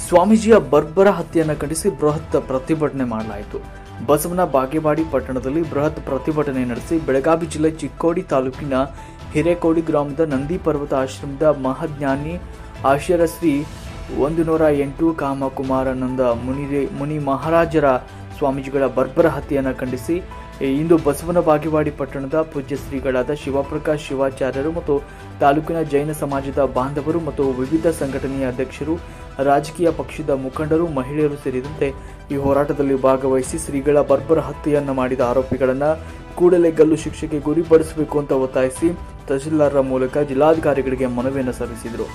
ಸ್ವಾಮೀಜಿಯ ಬರ್ಬರ ಹತ್ಯೆಯನ್ನು ಖಂಡಿಸಿ ಬೃಹತ್ ಪ್ರತಿಭಟನೆ ಮಾಡಲಾಯಿತು ಬಸವನ ಬಾಗೇವಾಡಿ ಪಟ್ಟಣದಲ್ಲಿ ಬೃಹತ್ ಪ್ರತಿಭಟನೆ ನಡೆಸಿ ಬೆಳಗಾವಿ ಜಿಲ್ಲೆ ಚಿಕ್ಕೋಡಿ ತಾಲೂಕಿನ ಹಿರೇಕೋಡಿ ಗ್ರಾಮದ ನಂದಿ ಪರ್ವತ ಆಶ್ರಮದ ಮಹಾಜ್ಞಾನಿ ಆಶ್ಚರ್ಯ ಶ್ರೀ ಒಂದು ನೂರ ಎಂಟು ಕಾಮಕುಮಾರಾನಂದ ಮುನಿ ಮುನಿ ಮಹಾರಾಜರ ಸ್ವಾಮೀಜಿಗಳ ಬರ್ಬರ ಹತ್ಯೆಯನ್ನು ಖಂಡಿಸಿ ಇಂದು ಬಸವನ ಬಾಗೇವಾಡಿ ಪಟ್ಟಣದ ಪೂಜ್ಯ ಶ್ರೀಗಳಾದ ಶಿವಪ್ರಕಾಶ್ ಶಿವಾಚಾರ್ಯರು ಮತ್ತು ತಾಲೂಕಿನ ಜೈನ ಸಮಾಜದ ಬಾಂಧವರು ಮತ್ತು ವಿವಿಧ ಸಂಘಟನೆಯ ಅಧ್ಯಕ್ಷರು ರಾಜಕೀಯ ಪಕ್ಷದ ಮುಖಂಡರು ಮಹಿಳೆಯರು ಸೇರಿದಂತೆ ಈ ಹೋರಾಟದಲ್ಲಿ ಭಾಗವಹಿಸಿ ಶ್ರೀಗಳ ಬರ್ಬರ ಹತ್ಯೆಯನ್ನು ಮಾಡಿದ ಆರೋಪಿಗಳನ್ನು ಕೂಡಲೇ ಗಲ್ಲು ಶಿಕ್ಷೆಗೆ ಗುರಿಪಡಿಸಬೇಕು ಅಂತ ಒತ್ತಾಯಿಸಿ ತಹಶೀಲ್ದಾರರ ಮೂಲಕ ಜಿಲ್ಲಾಧಿಕಾರಿಗಳಿಗೆ ಮನವಿಯನ್ನು ಸಲ್ಲಿಸಿದರು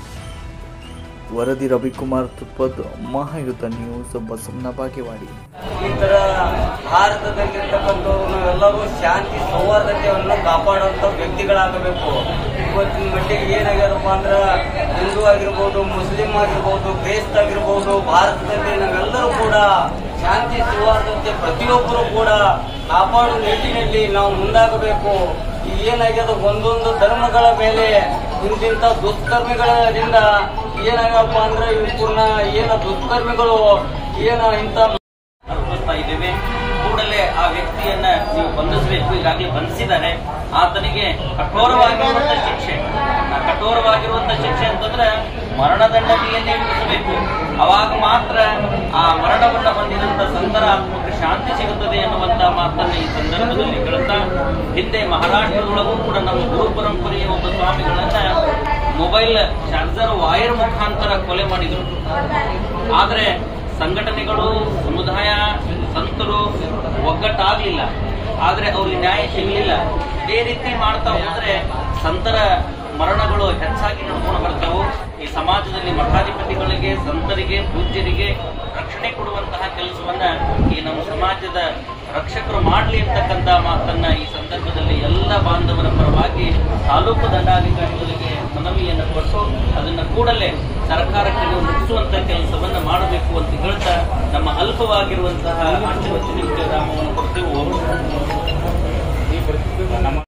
ವರದಿ ರವಿಕುಮಾರ್ ತುಪ್ಪದ್ ಮಹಾಯುತ ನ್ಯೂಸ್ ಬಸವನ ಬಾಗೇವಾಡಿ ಈ ತರ ಭಾರತದಲ್ಲಿರ್ತಕ್ಕಂಥವ್ರು ನಾವೆಲ್ಲರೂ ಶಾಂತಿ ಸೌಹಾರ್ದತೆಯನ್ನು ಕಾಪಾಡುವಂತ ವ್ಯಕ್ತಿಗಳಾಗಬೇಕು ಇವತ್ತಿನ ಮಟ್ಟಿಗೆ ಏನಾಗ್ಯದಪ್ಪ ಅಂದ್ರ ಹಿಂದೂ ಆಗಿರ್ಬೋದು ಮುಸ್ಲಿಂ ಆಗಿರ್ಬೋದು ಕ್ರೈಸ್ತ ಆಗಿರ್ಬೋದು ಭಾರತದಲ್ಲಿ ನಾವೆಲ್ಲರೂ ಕೂಡ ಶಾಂತಿ ಸೌಹಾರ್ದತೆ ಪ್ರತಿಯೊಬ್ಬರು ಕೂಡ ಕಾಪಾಡುವ ನಿಟ್ಟಿನಲ್ಲಿ ನಾವು ಮುಂದಾಗಬೇಕು ಈ ಏನಾಗ್ಯದ ಒಂದೊಂದು ಧರ್ಮಗಳ ಮೇಲೆ ಇಂತಿಂತ ದುಷ್ಕರ್ಮಿಗಳಿಂದ ಏನಾಗಪ್ಪ ಅಂದ್ರೆ ಇವ್ರನ್ನ ಏನ ದುಷ್ಕರ್ಮಿಗಳು ಏನ ಇಂತ ಅನುಭವಿಸ್ತಾ ಇದ್ದೇವೆ ಕೂಡಲೇ ಆ ವ್ಯಕ್ತಿಯನ್ನ ನೀವು ಬಂಧಿಸಬೇಕು ಈಗಾಗಲೇ ಬಂಧಿಸಿದ್ದಾರೆ ಆತನಿಗೆ ಕಠೋರವಾಗಿರುವಂತ ಶಿಕ್ಷೆ ಆ ಕಠೋರವಾಗಿರುವಂತ ಶಿಕ್ಷೆ ಅಂತಂದ್ರೆ ಮರಣದಂಡನೆಯನ್ನೇ ವಿಧಿಸಬೇಕು ಅವಾಗ ಮಾತ್ರ ಆ ಮರಣವನ್ನ ಹೊಂದಿದಂತ ಸಂತರ ಆತ್ಮಕ್ಕೆ ಶಾಂತಿ ಸಿಗುತ್ತದೆ ಎನ್ನುವಂತ ಮಾತನ್ನ ಈ ಸಂದರ್ಭದಲ್ಲಿ ಹೇಳ್ತಾ ಹಿಂದೆ ಮಹಾರಾಷ್ಟ್ರದೊಳಗೂ ಕೂಡ ನಮ್ಮ ಗುರು ಪರಂಪರೆಯ ಒಬ್ಬ ಸ್ವಾಮಿಗಳನ್ನ ಮೊಬೈಲ್ ಚಾರ್ಜರ್ ವಾಯರ್ ಮುಖಾಂತರ ಕೊಲೆ ಮಾಡಿದ್ರು ಆದ್ರೆ ಸಂಘಟನೆಗಳು ಸಮುದಾಯ ಸಂತರು ಒಗ್ಗಟ್ಟಾಗ್ಲಿಲ್ಲ ಆದ್ರೆ ಅವ್ರಿಗೆ ನ್ಯಾಯ ಸಿಗಲಿಲ್ಲ ಇದೇ ರೀತಿ ಮಾಡ್ತಾ ಹೋದ್ರೆ ಸಂತರ ಮರಣಗಳು ಹೆಚ್ಚಾಗಿ ನಡ್ಕೊಂಡು ಬರ್ತಾವು ಈ ಸಮಾಜದಲ್ಲಿ ಮಠಾಧಿಪತಿಗಳಿಗೆ ಸಂತರಿಗೆ ಪೂಜ್ಯರಿಗೆ ರಕ್ಷಣೆ ಕೊಡುವಂತಹ ಕೆಲಸವನ್ನ ಈ ನಮ್ಮ ಸಮಾಜದ ರಕ್ಷಕರು ಮಾಡ್ಲಿ ಅಂತಕ್ಕಂತ ಮಾತನ್ನ ಈ ಸಂದರ್ಭದಲ್ಲಿ ಎಲ್ಲ ಬಾಂಧವರ ಪರವಾಗಿ ತಾಲೂಕು ದಂಡಾಧಿಕಾರಿಗಳಿಗೆ ಮನವಿಯನ್ನು ಕೊಟ್ಟು ಅದನ್ನ ಕೂಡಲೇ ಸರ್ಕಾರಕ್ಕೆ ನೀವು ಮುಟ್ಟಿಸುವಂತ ಕೆಲಸವನ್ನ ಮಾಡಬೇಕು ಅಂತ ಹೇಳ್ತಾ ನಮ್ಮ ಅಲ್ಪವಾಗಿರುವಂತಹ ಆಶೀರ್ವಚನ ರಾಮವನ್ನು ಕೊಡ್ತೇವೆ